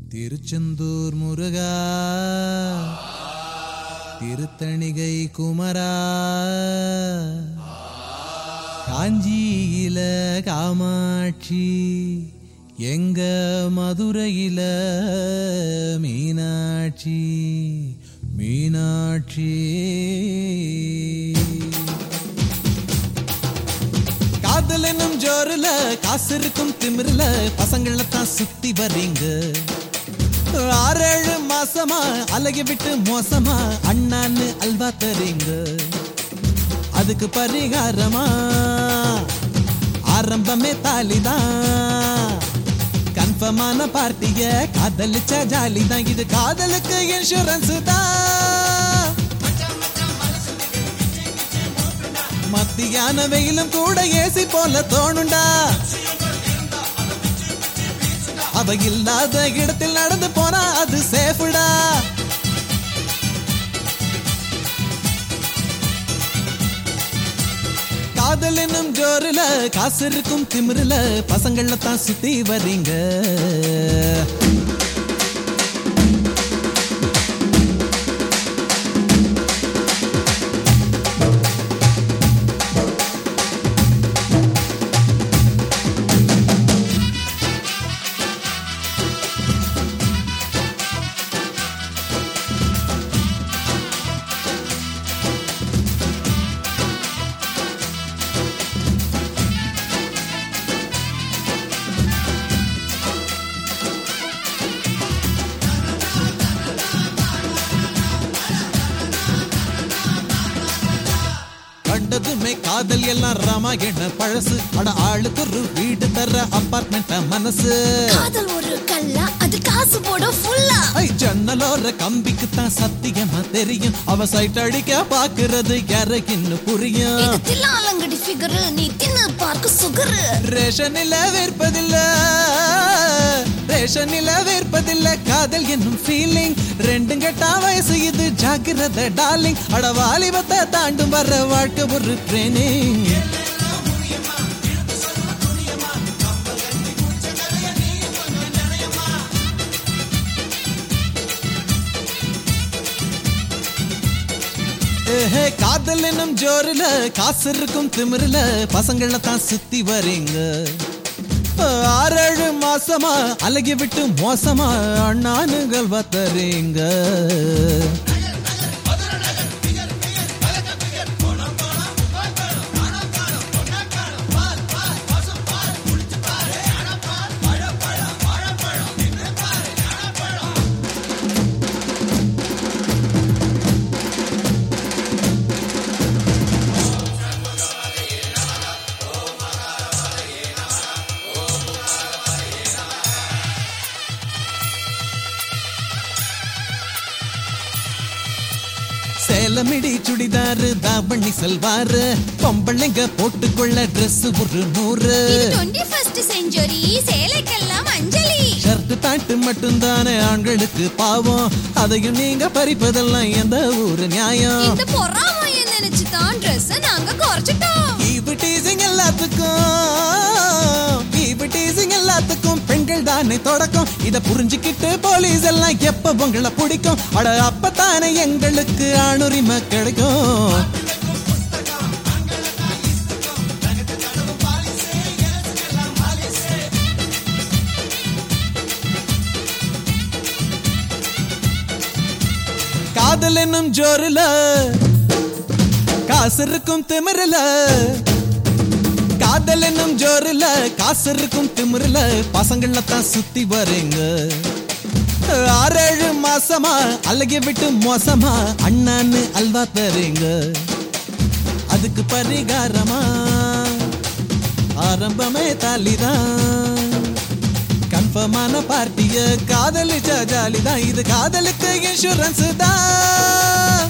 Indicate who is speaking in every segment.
Speaker 1: திருச்செந்தூர் முருகா திருத்தணிகை குமரா காஞ்சியில காமாட்சி எங்க மதுரையில மீனாட்சி மீனாட்சி காதல் என்னும் ஜோருல காசு இருக்கும் திமிருல பசங்கள தான் சுத்தி வர்றீங்க ஆறேழு மாசமா அழகி விட்டு மோசமா அண்ணான்னு அல்வா தரீங்க அதுக்கு பரிகாரமா ஆரம்பமே தாலிதான் கன்ஃபர்மான பார்ட்டிய காதலிச்ச ஜாலி தான் இது காதலுக்கு இன்சூரன்ஸ் தான் மத்தியான வெயிலும் கூட ஏசி போல தோணுண்டா அவ இல்லாத இடத்தில் நடந்து போனா அது சேஃபுடா காதல் என்னும் ஜோருல காசு இருக்கும் திமிருல பசங்கள தான் சுத்தி வர்றீங்க கண்டதுமே காதல் எல்லாம் ராமாயண பழசு அட ஆளுக்கு ஒரு வீடு தர அப்பார்ட்மெண்ட் மனசு
Speaker 2: காதல் ஒரு கல்லா அது காசு போட ஃபுல்லா
Speaker 1: ஐ ஜன்னலோர கம்பிக்கு தான் சத்தியமா தெரியும் அவ சைட் அடிக்க பாக்குறது யாருக்குன்னு புரியும்
Speaker 2: இது தில்லாலங்கடி ஃபிகர் நீ தின்னு பார்க்க சுகர்
Speaker 1: ரேஷனில வேர்ப்பதில்ல ரேஷனில வேர்ப்பதில்ல காதல் என்னும் ஃபீலிங் ரெண்டும் கெட்டா வயசு இது ஜாக்கிரத டார்லிங் அட வாலிபத்தை தாண்டும் வர்ற வாழ்க்கை ஒரு ட்ரைனிங் ஏஹே, காதல் என்னும் ஜோருல காசு இருக்கும் திமிருல பசங்கள தான் சுத்தி வரீங்க ஆறேழு மாசமா அழகி விட்டு மோசமா அண்ணானுகள் வத்தறீங்க சேலமிடி சுடிதாரு தாவணி சல்வாரு பொம்பளைங்க போட்டுக்கொள்ள Dress ஒரு நூறு
Speaker 2: இது டுவெண்ட்டி ஃபர்ஸ்ட் செஞ்சுரி சேலைக்கெல்லாம் அஞ்சலி
Speaker 1: ஷர்ட் பேண்ட் மட்டும்தானே ஆண்களுக்கு பாவம் அதையும் நீங்க பறிப்பதெல்லாம் எந்த ஊரு நியாயம்
Speaker 2: இந்த பொறாமைய நினைச்சு தான் ட்ரெஸ் நாங்க குறைச்சிட்டோம்
Speaker 1: ஈவு டீசிங் எல்லாத்துக்கும் ஈவு டீசிங் எல்லாத்துக்கும் பெண்கள் தானே தொடக்கம் இத புரிஞ்சுக்கிட்டு போலீஸ் எல்லாம் எப்ப உங்களை பிடிக்கும் அட அப்பத்தானே எங்களுக்கு ஆணுரிமை கிடைக்கும் காதல் என்னும் ஜோருல காசு இருக்கும் திமிருல காதல் என்னும் ஜோருல காசு இருக்கும் திமிருல பசங்கள தான் சுத்தி வரீங்க ஆறேழு மாசமா அழகி விட்டு மோசமா அண்ணான்னு அல்வா தரீங்க அதுக்கு பரிகாரமா ஆரம்பமே தாலிதான் கன்ஃபர்மான பார்ட்டிய காதலிச்ச ஜாலிதான் இது காதலுக்கு இன்சூரன்ஸ் தான்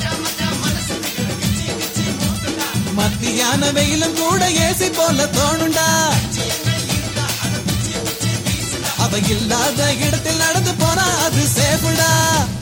Speaker 1: மத்தியான வெயிலும் கூட ஏசி போல தோணுண்டா அவ இல்லாத இடத்தில் நடந்து போனா அது சேஃபுடா